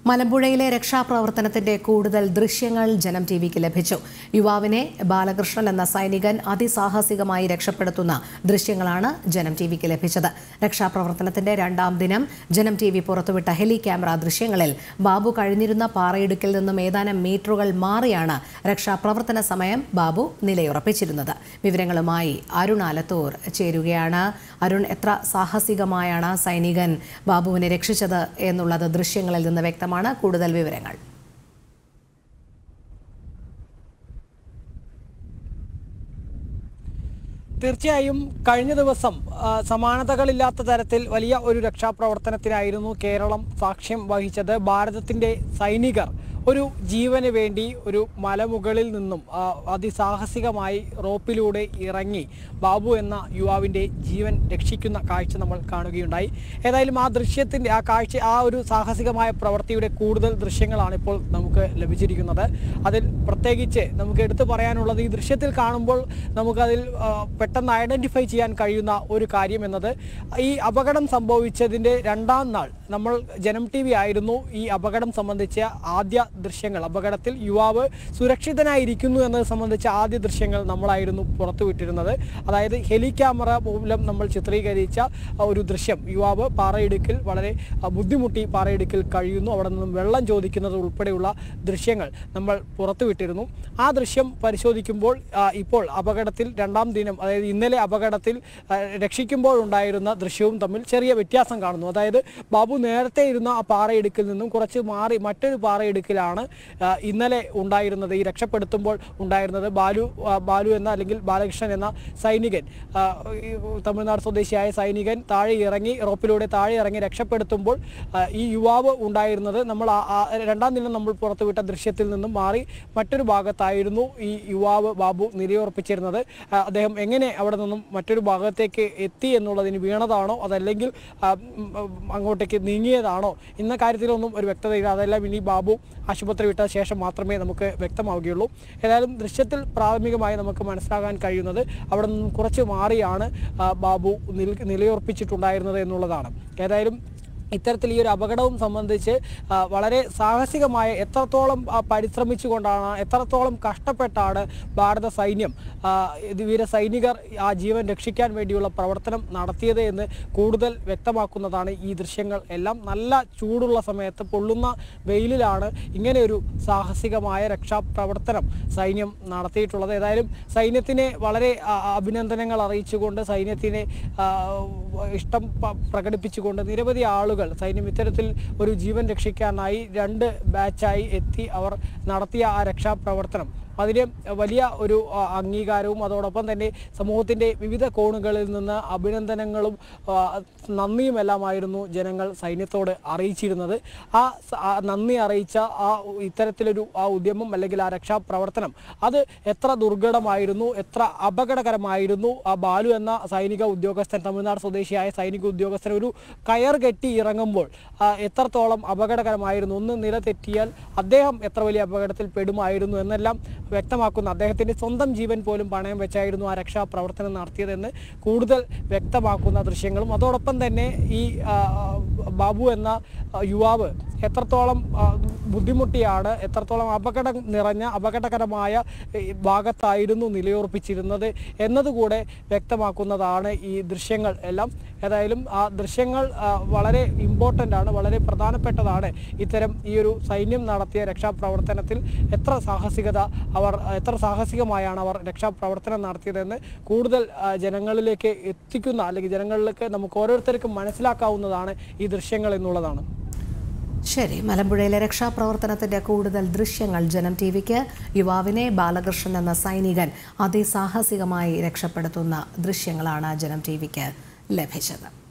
മലമ്പുഴയിലെ രക്ഷാപ്രവർത്തനത്തിന്റെ കൂടുതൽ ദൃശ്യങ്ങൾ ജനം ടി വിക്ക് ലഭിച്ചു യുവാവിനെ ബാലകൃഷ്ണൻ എന്ന സൈനികൻ അതിസാഹസികമായി രക്ഷപ്പെടുത്തുന്ന ദൃശ്യങ്ങളാണ് ജനം ടി വിക്ക് ലഭിച്ചത് രക്ഷാപ്രവർത്തനത്തിന്റെ രണ്ടാം ദിനം ജനം ടി വി പുറത്തുവിട്ട ഹെലി ക്യാമറ ദൃശ്യങ്ങളിൽ ബാബു കഴിഞ്ഞിരുന്ന പാറയിടുക്കിൽ നിന്നും ഏതാനും മീറ്ററുകൾ മാറിയാണ് രക്ഷാപ്രവർത്തന സമയം ബാബു നിലയുറപ്പിച്ചിരുന്നത് വിവരങ്ങളുമായി അരുൺ ആലത്തൂർ ചേരുകയാണ് അരുൺ എത്ര സാഹസികമായാണ് സൈനികൻ ബാബുവിനെ രക്ഷിച്ചത് എന്നുള്ളത് ദൃശ്യങ്ങളിൽ നിന്ന് വ്യക്തമാണ് കൂടുതൽ വിവരങ്ങൾ തീർച്ചയായും കഴിഞ്ഞ ദിവസം ആ, സമാനതകളില്ലാത്ത തരത്തിൽ വലിയ ഒരു രക്ഷാപ്രവർത്തനത്തിനായിരുന്നു കേരളം സാക്ഷ്യം വഹിച്ചത് ഭാരതത്തിന്റെ സൈനികർ ഒരു ജീവന് വേണ്ടി ഒരു മലമുകളിൽ നിന്നും ആ, അതിസാഹസികമായി റോപ്പിലൂടെ ഇറങ്ങി ബാബു എന്ന യുവാവിന്റെ ജീവൻ രക്ഷിക്കുന്ന കാഴ്ച നമ്മൾ കാണുകയുണ്ടായി ഏതായാലും ആ ദൃശ്യത്തിന്റെ ആ കാഴ്ച ആ ഒരു സാഹസികമായ പ്രവൃത്തിയുടെ കൂടുതൽ ദൃശ്യങ്ങളാണ് ഇപ്പോൾ നമുക്ക് ലഭിച്ചിരിക്കുന്നത് അതിൽ പ്രത്യേകിച്ച് നമുക്ക് എടുത്തു പറയാനുള്ളത് ഈ ദൃശ്യത്തിൽ കാണുമ്പോൾ നമുക്കതിൽ ആ, പെട്ടെന്ന് ഐഡന്റിഫൈ ചെയ്യാൻ കഴിയുന്ന ഒരു കാര്യം എന്നത് ഈ അപകടം സംഭവിച്ചതിൻ്റെ രണ്ടാം നാൾ നമ്മൾ ജനം ടി വി ആയിരുന്നു ഈ അപകടം സംബന്ധിച്ച ആദ്യ ദൃശ്യങ്ങൾ അപകടത്തിൽ യുവാവ് സുരക്ഷിതനായിരിക്കുന്നു എന്നത് സംബന്ധിച്ച ആദ്യ ദൃശ്യങ്ങൾ നമ്മളായിരുന്നു പുറത്തുവിട്ടിരുന്നത് അതായത് ഹെലി ക്യാമറ മൂലം നമ്മൾ ചിത്രീകരിച്ച ആ, ഒരു ദൃശ്യം യുവാവ് പാറയിടുക്കിൽ വളരെ ആ, ബുദ്ധിമുട്ടി പാറയിടുക്കിൽ കഴിയുന്നു അവിടെ നിന്നും വെള്ളം ചോദിക്കുന്നത് ഉൾപ്പെടെയുള്ള ദൃശ്യങ്ങൾ നമ്മൾ പുറത്തുവിട്ടിരുന്നു ആ ദൃശ്യം പരിശോധിക്കുമ്പോൾ ആ, ഇപ്പോൾ അപകടത്തിൽ രണ്ടാം ദിനം അതായത് ഇന്നലെ അപകടത്തിൽ ആ, രക്ഷിക്കുമ്പോഴുണ്ടായിരുന്ന ദൃശ്യവും തമ്മിൽ ചെറിയ വ്യത്യാസം കാണുന്നു അതായത് ബാബു നേരത്തെ ഇരുന്ന ആ പാറയിടുക്കിൽ നിന്നും കുറച്ച് മാറി മറ്റൊരു പാറയിടുക്കിലാണ് ആ, ഇന്നലെ ഉണ്ടായിരുന്നത് ഈ രക്ഷപ്പെടുത്തുമ്പോൾ ഉണ്ടായിരുന്നത് ബാലു ആ, ബാലു എന്ന അല്ലെങ്കിൽ ബാലകൃഷ്ണൻ എന്ന സൈനികൻ ആ, ഈ തമിഴ്നാട് സ്വദേശിയായ സൈനികൻ താഴെ ഇറങ്ങി റോപ്പിലൂടെ താഴെ ഇറങ്ങി രക്ഷപ്പെടുത്തുമ്പോൾ ആ, ഈ യുവാവ് ഉണ്ടായിരുന്നത് നമ്മൾ ആ- ആ രണ്ടാം ദിനം നമ്മൾ പുറത്തുവിട്ട ദൃശ്യത്തിൽ നിന്നും മാറി മറ്റൊരു ഭാഗത്തായിരുന്നു ഈ യുവാവ് ബാബു നിലയുറപ്പിച്ചിരുന്നത് ആ, അദ്ദേഹം എങ്ങനെ അവിടെ നിന്നും മറ്റൊരു ഭാഗത്തേക്ക് എത്തി എന്നുള്ളതിന് വീണതാണോ അതല്ലെങ്കിൽ ആ, ഉം, ഉം, അങ്ങോട്ടേക്ക് നീങ്ങിയതാണോ എന്ന കാര്യത്തിലൊന്നും ഒരു വ്യക്തതയില്ല അതെല്ലാം ഇനി ബാബു ആശുപത്രി വിട്ട ശേഷം മാത്രമേ നമുക്ക് വ്യക്തമാവുകയുള്ളൂ ഏതായാലും ദൃശ്യത്തിൽ പ്രാഥമികമായി നമുക്ക് മനസ്സിലാക്കാൻ കഴിയുന്നത് അവിടെ നിന്നും കുറച്ച് മാറിയാണ് ആ, ബാബു നിൽ നിലയുറപ്പിച്ചിട്ടുണ്ടായിരുന്നത് എന്നുള്ളതാണ് ഏതായാലും ഇത്തരത്തിൽ ഈ ഒരു അപകടവും സംബന്ധിച്ച് ആ, വളരെ സാഹസികമായ എത്രത്തോളം ആ, പരിശ്രമിച്ചുകൊണ്ടാണ് എത്രത്തോളം കഷ്ടപ്പെട്ടാണ് ഭാരത സൈന്യം ആ, ഇത് വീര സൈനികർ ആ ജീവൻ രക്ഷിക്കാൻ വേണ്ടിയുള്ള പ്രവർത്തനം നടത്തിയത് എന്ന് കൂടുതൽ വ്യക്തമാക്കുന്നതാണ് ഈ ദൃശ്യങ്ങൾ എല്ലാം നല്ല ചൂടുള്ള സമയത്ത് പൊള്ളുന്ന വെയിലിലാണ് ഇങ്ങനെയൊരു സാഹസികമായ രക്ഷാപ്രവർത്തനം സൈന്യം നടത്തിയിട്ടുള്ളത് ഏതായാലും സൈന്യത്തിനെ വളരെ ആ, അഭിനന്ദനങ്ങൾ അറിയിച്ചുകൊണ്ട് സൈന്യത്തിനെ ആ, ഇഷ്ടം പ- പ്രകടിപ്പിച്ചുകൊണ്ട് നിരവധി ആളുകൾ സൈന്യം ഇത്തരത്തിൽ ഒരു ജീവൻ രക്ഷിക്കാനായി രണ്ട് ബാച്ചായി എത്തി അവർ നടത്തിയ ആ രക്ഷാപ്രവർത്തനം അതിന് വലിയ ഒരു ആ, അംഗീകാരവും അതോടൊപ്പം തന്നെ സമൂഹത്തിൻ്റെ വിവിധ കോണുകളിൽ നിന്ന് അഭിനന്ദനങ്ങളും ആ, നന്ദിയും എല്ലാമായിരുന്നു ജനങ്ങൾ സൈന്യത്തോട് അറിയിച്ചിരുന്നത് ആ സ- ആ നന്ദി അറിയിച്ച ആ ഇത്തരത്തിലൊരു ആ ഉദ്യമം അല്ലെങ്കിൽ ആ രക്ഷാപ്രവർത്തനം അത് എത്ര ദുർഘടമായിരുന്നു എത്ര അപകടകരമായിരുന്നു ആ ബാലു എന്ന സൈനിക ഉദ്യോഗസ്ഥൻ തമിഴ്നാട് സ്വദേശിയായ സൈനിക ഉദ്യോഗസ്ഥൻ ഒരു കയർ കെട്ടി ഇറങ്ങുമ്പോൾ ആ, എത്രത്തോളം അപകടകരമായിരുന്നു ഒന്ന് നില തെറ്റിയാൽ അദ്ദേഹം എത്ര വലിയ അപകടത്തിൽ പെടുമായിരുന്നു എന്നെല്ലാം വ്യക്തമാക്കുന്ന അദ്ദേഹത്തിൻ്റെ സ്വന്തം ജീവൻ പോലും പണയം വെച്ചായിരുന്നു ആ രക്ഷാപ്രവർത്തനം നടത്തിയതെന്ന് കൂടുതൽ വ്യക്തമാക്കുന്ന ദൃശ്യങ്ങളും അതോടൊപ്പം തന്നെ ഈ ആ, ബാബു എന്ന ആ, യുവാവ് എത്രത്തോളം ആ, ബുദ്ധിമുട്ടിയാണ് എത്രത്തോളം അപകടം നിറഞ്ഞ അപകടകരമായ ഈ ഭാഗത്തായിരുന്നു നിലയുറപ്പിച്ചിരുന്നത് എന്നതുകൂടെ വ്യക്തമാക്കുന്നതാണ് ഈ ദൃശ്യങ്ങൾ എല്ലാം ഏതായാലും ആ ദൃശ്യങ്ങൾ ആ, വളരെ ഇമ്പോർട്ടൻ്റ് ആണ് വളരെ പ്രധാനപ്പെട്ടതാണ് ഇത്തരം ഈ ഒരു സൈന്യം നടത്തിയ രക്ഷാപ്രവർത്തനത്തിൽ എത്ര സാഹസികത അവർ എത്ര സാഹസികമായാണ് അവർ രക്ഷാപ്രവർത്തനം നടത്തിയതെന്ന് കൂടുതൽ ആ, ജനങ്ങളിലേക്ക് എത്തിക്കുന്ന അല്ലെങ്കിൽ ജനങ്ങളിലേക്ക് നമുക്ക് ഓരോരുത്തർക്കും മനസ്സിലാക്കാവുന്നതാണ് ഈ ദൃശ്യങ്ങൾ എന്നുള്ളതാണ് ശരി മലമ്പുഴയിലെ രക്ഷാപ്രവർത്തനത്തിന്റെ കൂടുതൽ ദൃശ്യങ്ങൾ ജനം ടി വിക്ക് യുവാവിനെ ബാലകൃഷ്ണൻ എന്ന സൈനികൻ അതിസാഹസികമായി രക്ഷപ്പെടുത്തുന്ന ദൃശ്യങ്ങളാണ് ജനം ടി വിക്ക് ലഭിച്ചത്